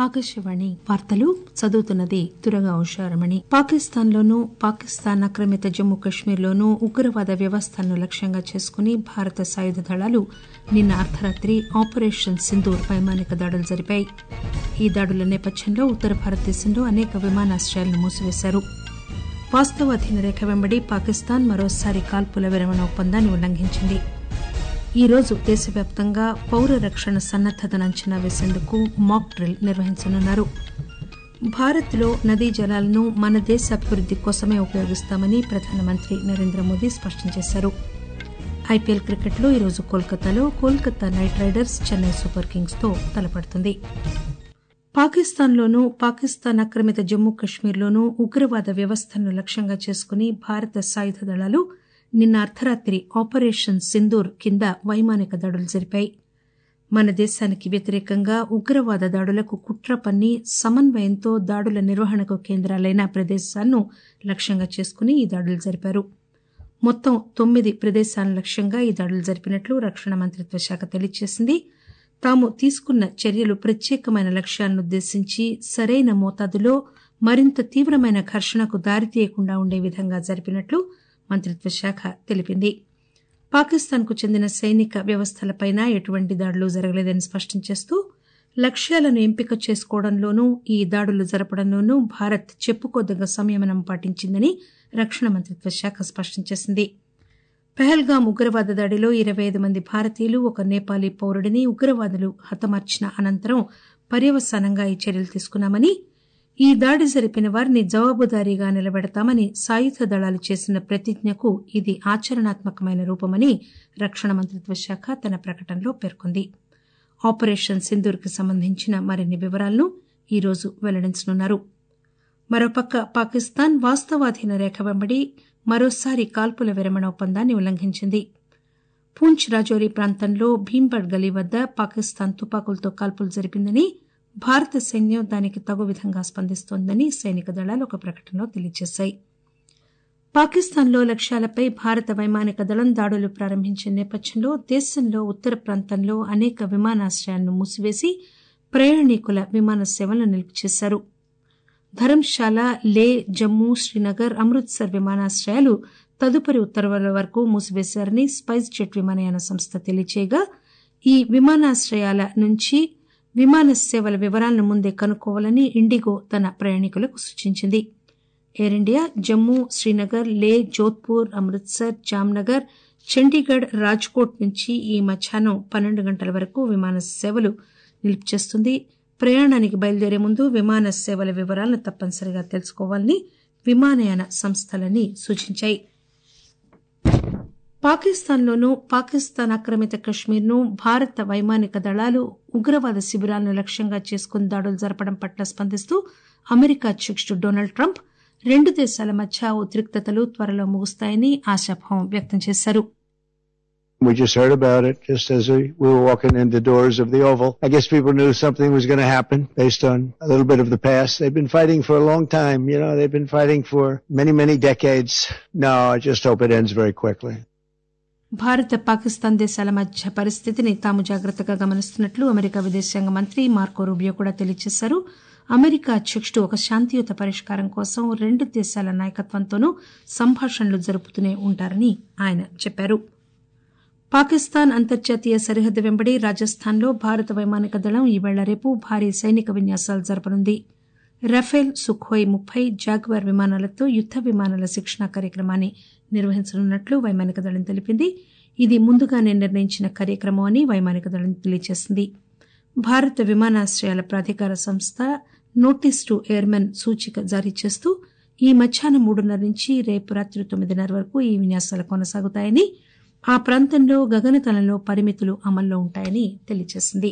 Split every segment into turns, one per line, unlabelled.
ఆకాశవాణి వార్తలు చదువుతున్నది దురగా ఉషారమణి పాకిస్తాన్ లోనూ పాకిస్తాన్ ఆక్రమిత జమ్మూ కశ్మీర్లోనూ ఉగ్రవాద వ్యవస్థలను లక్ష్యంగా చేసుకుని భారత సాయుధ దళాలు నిన్న అర్దరాత్రి ఆపరేషన్ సింధూర్ వైమానిక దాడులు జరిపాయి ఈ దాడుల నేపథ్యంలో ఉత్తర భారతదేశంలో అనేక విమానాశ్రయాలను మూసివేశారు వాస్తవాధీన రేఖ వెంబడి పాకిస్తాన్ మరోసారి కాల్పుల విరమణ ఒప్పందాన్ని ఉల్లంఘించింది ఈ రోజు దేశవ్యాప్తంగా పౌర రక్షణ సన్నద్దతను అంచనా వేసేందుకు మాక్ డ్రిల్ నిర్వహించనున్నారు భారత్లో నదీ జలాలను మన దేశ అభివృద్ది కోసమే ఉపయోగిస్తామని ప్రధానమంత్రి నరేంద్ర మోదీ స్పష్టం చేశారు ఐపీఎల్ క్రికెట్లో ఈరోజు కోల్కతాలో Kolkata knight riders Chennai super kings తో తలపడుతుంది పాకిస్తాన్లోనూ పాకిస్తాన్ ఆక్రమిత జమ్మూ కశ్మీర్లోనూ ఉగ్రవాద వ్యవస్థలను లక్ష్యంగా చేసుకుని భారత సాయుధ దళాలు నిన్న అర్దరాత్రి ఆపరేషన్ సింధూర్ కింద వైమానిక దాడులు జరిపాయి మన దేశానికి వ్యతిరేకంగా ఉగ్రవాద దాడులకు కుట్ర పన్ని సమన్వయంతో దాడుల నిర్వహణకు కేంద్రాలైన ప్రదేశాలను లక్ష్యంగా చేసుకుని ఈ దాడులు జరిపారు మొత్తం తొమ్మిది ప్రదేశాలను లక్ష్యంగా ఈ దాడులు జరిపినట్లు రక్షణ మంత్రిత్వ శాఖ తెలియజేసింది తాము తీసుకున్న చర్యలు ప్రత్యేకమైన లక్ష్యాలను ఉద్దేశించి సరైన మోతాదులో మరింత తీవ్రమైన ఘర్షణకు దారితీయకుండా ఉండే విధంగా జరిపినట్లు మంత్రిత్వ శాఖ తెలిపింది పాకిస్తాన్ కు చెందిన సైనిక వ్యవస్థలపైన ఎటువంటి దాడులు జరగలేదని స్పష్టం చేస్తూ లక్ష్యాలను ఎంపిక చేసుకోవడంలోనూ ఈ దాడులు జరపడంలోనూ భారత్ చెప్పుకోదగ్గ సంయమనం పాటించిందని రక్షణ మంత్రిత్వ శాఖ స్పష్టం చేసింది పెహల్గాం ఉగ్రవాద దాడిలో ఇరవై ఐదు మంది భారతీయులు ఒక నేపాలీ పౌరుడిని ఉగ్రవాదులు హతమార్చిన అనంతరం పర్యవసానంగా ఈ చర్యలు తీసుకున్నామని ఈ దాడి జరిపిన వారిని జవాబుదారీగా నిలబెడతామని సాయుధ దళాలు చేసిన ప్రతిజ్ఞకు ఇది ఆచరణాత్మకమైన రూపమని రక్షణ మంత్రిత్వ శాఖ తన ప్రకటనలో పేర్కొంది ఆపరేషన్ సింధూర్ కి సంబంధించిన మరిన్ని వివరాలను ఈరోజు వెల్లడించనున్నారు మరోపక్క పాకిస్తాన్ వాస్తవాధీన రేఖ వెంబడి మరోసారి కాల్పుల విరమణ ఒప్పందాన్ని ఉల్లంఘించింది పూంచ్ రాజౌరి ప్రాంతంలో భీంబడ్ గలీ వద్ద పాకిస్తాన్ తుపాకులతో కాల్పులు జరిపిందని భారత సైన్యం దానికి తగు విధంగా స్పందిస్తోందని సైనిక దళాలు ఒక ప్రకటనలో తెలియజేశాయి పాకిస్తాన్లో లక్ష్యాలపై భారత వైమానిక దళం దాడులు ప్రారంభించిన నేపథ్యంలో దేశంలో ఉత్తర ప్రాంతంలో అనేక విమానాశ్రయాలను మూసివేసి ప్రయాణికుల విమాన సేవలను నిలిపిచేశారు ధరంశాల లే జమ్మూ శ్రీనగర్ అమృత్సర్ విమానాశ్రయాలు తదుపరి ఉత్తర్వుల వరకు మూసివేశారని స్పైస్ జెట్ విమానయాన సంస్థ తెలియజేయగా ఈ విమానాశ్రయాల నుంచి విమాన సేవల వివరాలను ముందే కనుక్కోవాలని ఇండిగో తన ప్రయాణికులకు సూచించింది ఎయిర్ ఇండియా జమ్మూ శ్రీనగర్ లే జోధ్పూర్ అమృత్సర్ జామ్నగర్ చండీగఢ్ రాజ్కోట్ నుంచి ఈ మధ్యాహ్నం పన్నెండు గంటల వరకు విమాన సేవలు నిలిపిచేస్తుంది ప్రయాణానికి బయలుదేరే ముందు విమాన సేవల వివరాలను తప్పనిసరిగా తెలుసుకోవాలని విమానయాన సంస్థలని సూచించాయి పాకిస్తాన్లోనూ పాకిస్తాన్ ఆక్రమిత కశ్మీర్ను భారత వైమానిక దళాలు ఉగ్రవాద శిబిరాలను లక్ష్యంగా చేసుకుని దాడులు జరపడం పట్ల స్పందిస్తూ అమెరికా అధ్యకుడు డొనాల్డ్ ట్రంప్ రెండు దేశాల మధ్య ఉద్రిక్తతలు త్వరలో ముగుస్తాయని ఆశాభావం వ్యక్తం చేశారు
We just heard about it just as we, we were walking in the doors of the Oval. I guess people knew something was going to happen based on a little bit of the past. They've been fighting for a long time. You know, they've been fighting for many, many decades. No, I just hope it ends very quickly.
భారత పాకిస్తాన్ దేశాల మధ్య పరిస్థితిని తాము జాగ్రత్తగా గమనిస్తున్నట్లు America విదేశాంగ మంత్రి Marco Rubio కూడా తెలియజేశారు అమెరికా అధ్యకుడు ఒక శాంతియుత పరిష్కారం కోసం రెండు దేశాల నాయకత్వంతోనూ సంభాషణలు జరుపుతూనే ఉంటారని ఆయన చెప్పారు పాకిస్తాన్ అంతర్జాతీయ సరిహద్దు వెంబడి రాజస్థాన్లో భారత వైమానిక దళం ఈవేళ రేపు భారీ సైనిక విన్యాసాలు జరపనుంది రఫేల్ సుఖోయ్ ముప్పై జాగ్వార్ విమానాలతో యుద్ద విమానాల శిక్షణ కార్యక్రమాన్ని నిర్వహించనున్నట్లు వైమానిక దళం తెలిపింది ఇది ముందుగానే నిర్ణయించిన కార్యక్రమం అని వైమానిక దళం తెలియజేసింది భారత విమానాశ్రయాల ప్రాధికార సంస్థ నోటీస్ టు ఎయిర్మెన్ సూచిక జారీ చేస్తూ ఈ మధ్యాహ్నం మూడున్నర నుంచి రేపు రాత్రి తొమ్మిదిన్నర వరకు ఈ విన్యాసాలు కొనసాగుతాయని ఆ ప్రాంతంలో గగనతలంలో పరిమితులు అమల్లో ఉంటాయని తెలియజేసింది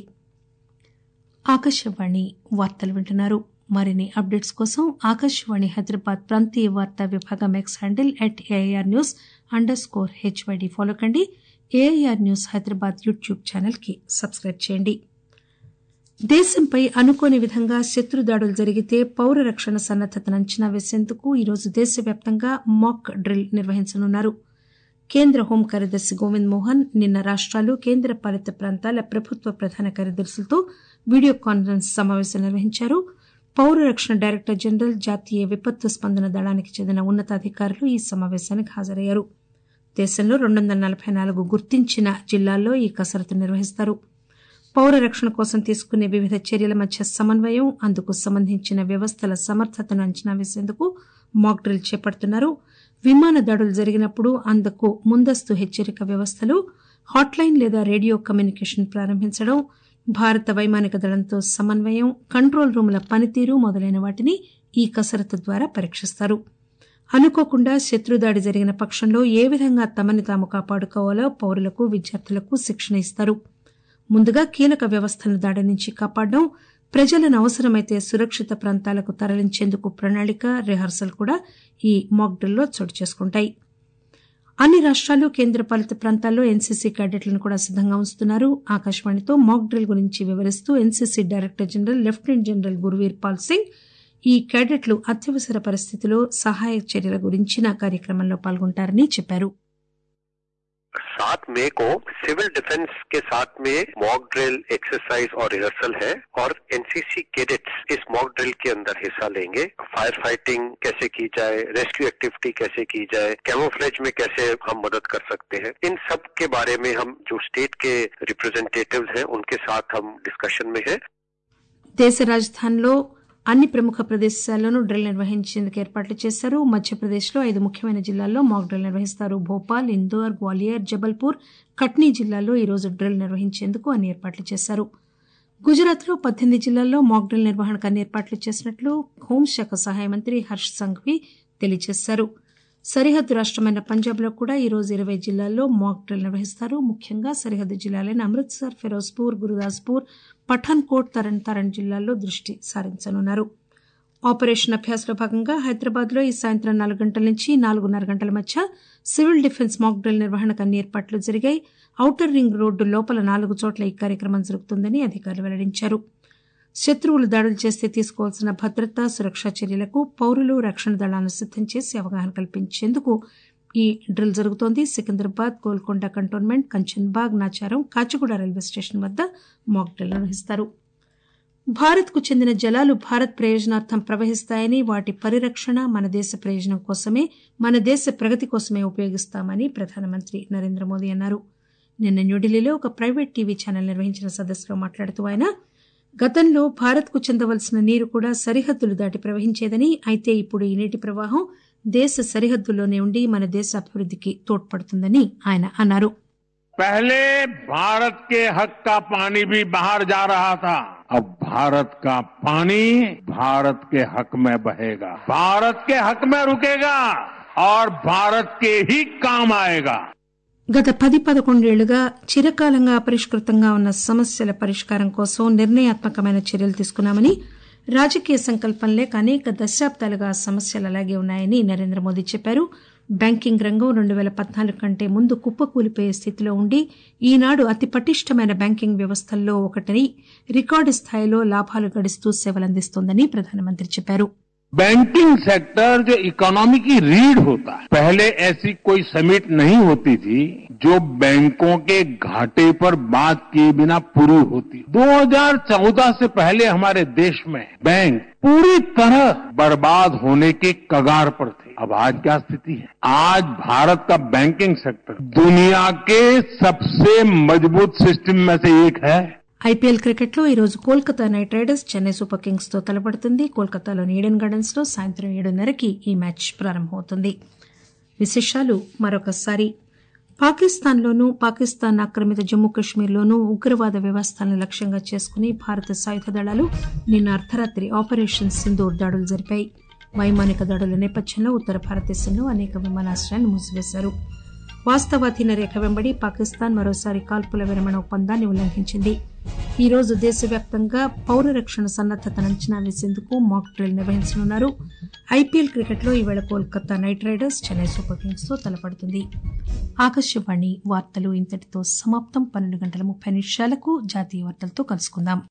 ఆకాశవాణి వార్తలు వింటున్నారు మరిన్ని అప్డేట్స్ కోసం ఆకాశవాణి హైదరాబాద్ ప్రాంతీయ వార్తా విభాగం X handle at AIR news underscore HYD follow కండి AIR news Hyderabad YouTube channel కి సబ్స్క్రైబ్ చేయండి దేశంపై అనుకోని విధంగా శత్రుదాడులు జరిగితే పౌర రక్షణ సన్నద్దతను అంచనా వేసేందుకు ఈరోజు దేశవ్యాప్తంగా మాక్ డ్రిల్ నిర్వహించనున్నారు కేంద్ర హోం కార్యదర్శి గోవింద్ మోహన్ నిన్న రాష్టాలు కేంద్ర పాలిత ప్రాంతాల ప్రభుత్వ ప్రధాన కార్యదర్శులతో వీడియో కాన్ఫరెన్స్ సమావేశం నిర్వహించారు పౌర రక్షణ డైరెక్టర్ జనరల్ జాతీయ విపత్తు స్పందన దళానికి చెందిన ఉన్నతాధికారులు ఈ సమావేశానికి హాజరయ్యారు దేశంలో రెండు వందల నలభై నాలుగు గుర్తించిన జిల్లాల్లో ఈ కసరత్తు నిర్వహిస్తారు పౌర రక్షణ కోసం తీసుకునే వివిధ చర్యల మధ్య సమన్వయం అందుకు సంబంధించిన వ్యవస్థల సమర్థతను అంచనా వేసేందుకు మాక్ డ్రిల్ చేపడుతున్నారు విమాన దాడులు జరిగినప్పుడు అందుకు ముందస్తు హెచ్చరిక వ్యవస్థలు హాట్లైన్ లేదా రేడియో కమ్యూనికేషన్ ప్రారంభించడం భారత వైమానిక దళంతో సమన్వయం కంట్రోల్ రూముల పనితీరు మొదలైన వాటిని ఈ కసరత్తు ద్వారా పరీక్షిస్తారు అనుకోకుండా శత్రుదాడి జరిగిన పక్షంలో ఏ విధంగా తమని తాము కాపాడుకోవాలో పౌరులకు విద్యార్థులకు శిక్షణ ఇస్తారు ముందుగా కీలక వ్యవస్థలను దాడి నుంచి కాపాడడం ప్రజలను అవసరమైతే సురక్షిత ప్రాంతాలకు తరలించేందుకు ప్రణాళిక రిహార్సల్ కూడా ఈ మాక్ డ్రిల్లో చోటు చేసుకుంటాయి అన్ని రాష్ట్రాలు కేంద్రపాలిత ప్రాంతాల్లో ఎన్సీసీ క్యాడెట్లను కూడా సిద్దంగా ఉంచుతున్నారు ఆకాశవాణితో మాక్ డ్రిల్ గురించి వివరిస్తూ NCC director general lieutenant general Gurbir Pal Singh ఈ క్యాడెట్లు అత్యవసర పరిస్థితిలో సహాయ చర్యల గురించిన కార్యక్రమంలో పాల్గొంటారని చెప్పారు
सात मई को सिविल डिफेंस के साथ में मॉक ड्रिल एक्सरसाइज और रिहर्सल है और एनसीसी कैडेट्स इस मॉक ड्रिल के अंदर हिस्सा लेंगे फायर फाइटिंग कैसे की जाए रेस्क्यू एक्टिविटी कैसे की जाए कैमोफ्लेज में कैसे हम मदद कर सकते हैं इन सब के बारे में हम जो स्टेट के रिप्रेजेंटेटिव्स हैं उनके साथ हम डिस्कशन में है
దేశ రాజధానిలో అన్ని ప్రముఖ ప్రదేశాల్లోనూ డ్రిల్ నిర్వహించేందుకు ఏర్పాట్లు చేశారు మధ్యప్రదేశ్లో ఐదు ముఖ్యమైన జిల్లాల్లో మాక్ డ్రిల్ నిర్వహిస్తారు భోపాల్ ఇందోర్ గ్వాలియర్ జబల్పూర్ కట్నీ జిల్లాల్లో ఈ రోజు డ్రిల్ నిర్వహించేందుకు అన్ని ఏర్పాట్లు చేశారు గుజరాత్లో పద్దెనిమిది జిల్లాల్లో మాక్ డ్రిల్ నిర్వహణకు అన్ని ఏర్పాట్లు చేసినట్లు హోంశాఖ సహాయ మంత్రి హర్ష్ సంఘవి తెలియజేశారు సరిహద్దు రాష్టమైన పంజాబ్లో కూడా ఈ రోజు ఇరవై జిల్లాల్లో మాక్ డ్రిల్ నిర్వహిస్తారు ముఖ్యంగా సరిహద్దు జిల్లాలైన అమృత్సర్ ఫిరోజ్పూర్ గురుదాస్పూర్ పఠాన్కోట్ తరణ్ తరణ్ జిల్లాల్లో దృష్టి సారించనున్నారు ఆపరేషన్ అభ్యాస్లో భాగంగా హైదరాబాద్లో ఈ సాయంత్రం నాలుగు గంటల నుంచి నాలుగున్నర గంటల మధ్య సివిల్ డిఫెన్స్ మాక్ డ్రిల్ నిర్వహణకు అన్ని ఏర్పాట్లు జరిగాయి ఔటర్ రింగ్ రోడ్డు లోపల నాలుగు చోట్ల ఈ కార్యక్రమం జరుగుతుందని అధికారులు వెల్లడించారు శత్రువులు దాడులు చేస్తే తీసుకోవాల్సిన భద్రతా సురక్షా చర్యలకు పౌరులు రక్షణ దళాలను సిద్దం చేసి అవగాహన కల్పించేందుకు ఈ డ్రిల్ జరుగుతోంది Secunderabad Golconda cantonment Kanchanbagh Nacharam Kacheguda railway station వద్ద మాక్ డ్రిల్ నిర్వహిస్తారు భారత్ కు చెందిన జలాలు భారత్ ప్రయోజనార్థం ప్రవహిస్తాయని వాటి పరిరక్షణ మన దేశ ప్రయోజనం కోసమే మన దేశ ప్రగతి కోసమే ఉపయోగిస్తామని ప్రధానమంత్రి నరేంద్ర మోదీ అన్నారు నిన్న న్యూఢిల్లీలో ఒక ప్రైవేట్ టీవీ ఛానల్ నిర్వహించిన సదస్సులో మాట్లాడుతూ ఆయన గతంలో భారత్కు చెందవలసిన నీరు కూడా సరిహద్దులు దాటి ప్రవహించేదని అయితే ఇప్పుడు ఈ నీటి ప్రవాహం దేశ సరిహద్దుల్లోనే ఉండి మన దేశ అభివృద్ధికి తోడ్పడుతుందని ఆయన అన్నారు
पहले भारत के हक का पानी भी बाहर जा रहा था अब भारत का पानी भारत के हक में बहेगा भारत के हक में रुकेगा और भारत के ही काम आएगा
గత పది పదకొండేళ్లుగా చిరకాలంగా అపరిష్కృతంగా ఉన్న సమస్యల పరిష్కారం కోసం నిర్ణయాత్మకమైన చర్యలు తీసుకున్నామని రాజకీయ సంకల్పం లేక అనేక దశాబ్దాలుగా సమస్యలు అలాగే ఉన్నాయని నరేంద్ర మోదీ చెప్పారు బ్యాంకింగ్ రంగం రెండు పేల పద్నాలుగు కంటే ముందు కుప్పకూలిపోయే స్థితిలో ఉండి ఈనాడు అతి పటిష్టమైన బ్యాంకింగ్ వ్యవస్థల్లో ఒకటని రికార్డు స్థాయిలో లాభాలు గడిస్తూ సేవలందిస్తోందని ప్రధానమంత్రి చెప్పారు
बैंकिंग सेक्टर जो इकोनॉमी की रीढ़ होता है पहले ऐसी कोई समिट नहीं होती थी जो बैंकों के घाटे पर बात किए बिना पूरी होती 2014 से पहले हमारे देश में बैंक पूरी तरह बर्बाद होने के कगार पर थे अब आज क्या स्थिति है आज भारत का बैंकिंग सेक्टर दुनिया के सबसे मजबूत सिस्टम में से एक है
ఐపీఎల్ క్రికెట్లో ఈరోజు Kolkata knight riders Chennai super kings తో తలపడుతుంది కోల్కతాలోని ఈడెన్ గార్డెన్స్ లో సాయంత్రం ఏడున్నరకి ఈ మ్యాచ్ ప్రారంభమవుతుంది విశేషాలు మరొకసారి పాకిస్తాన్లోనూ పాకిస్తాన్ ఆక్రమిత జమ్మూ కశ్మీర్లోనూ ఉగ్రవాద వ్యవస్థలను లక్ష్యంగా చేసుకుని భారత సాయుధ దళాలు నిన్న అర్ధరాత్రి ఆపరేషన్ సింధూర్ దాడులు జరిపాయి వైమానిక దాడుల నేపథ్యంలో ఉత్తర భారతదేశంలో అనేక విమానాశ్రయాలను మూసివేశారు వాస్తవాధీన రేఖ వెంబడి పాకిస్తాన్ మరోసారి కాల్పుల విరమణ ఒప్పందాన్ని ఉల్లంఘించింది ఈ రోజు దేశవ్యాప్తంగా పౌర రక్షణ సన్నద్దతను అంచనా వేసేందుకు మాక్ డ్రిల్ నిర్వహించనున్నారు ఐపీఎల్ క్రికెట్లో ఈవేళ Kolkata knight riders Chennai super kings తో తలపడుతుంది ఆకాశవాణి వార్తలు ఇంతటితో సమాప్తం పన్నెండు గంటల ముప్పై నిమిషాలకు జాతీయ వార్తలతో కలుసుకుందాం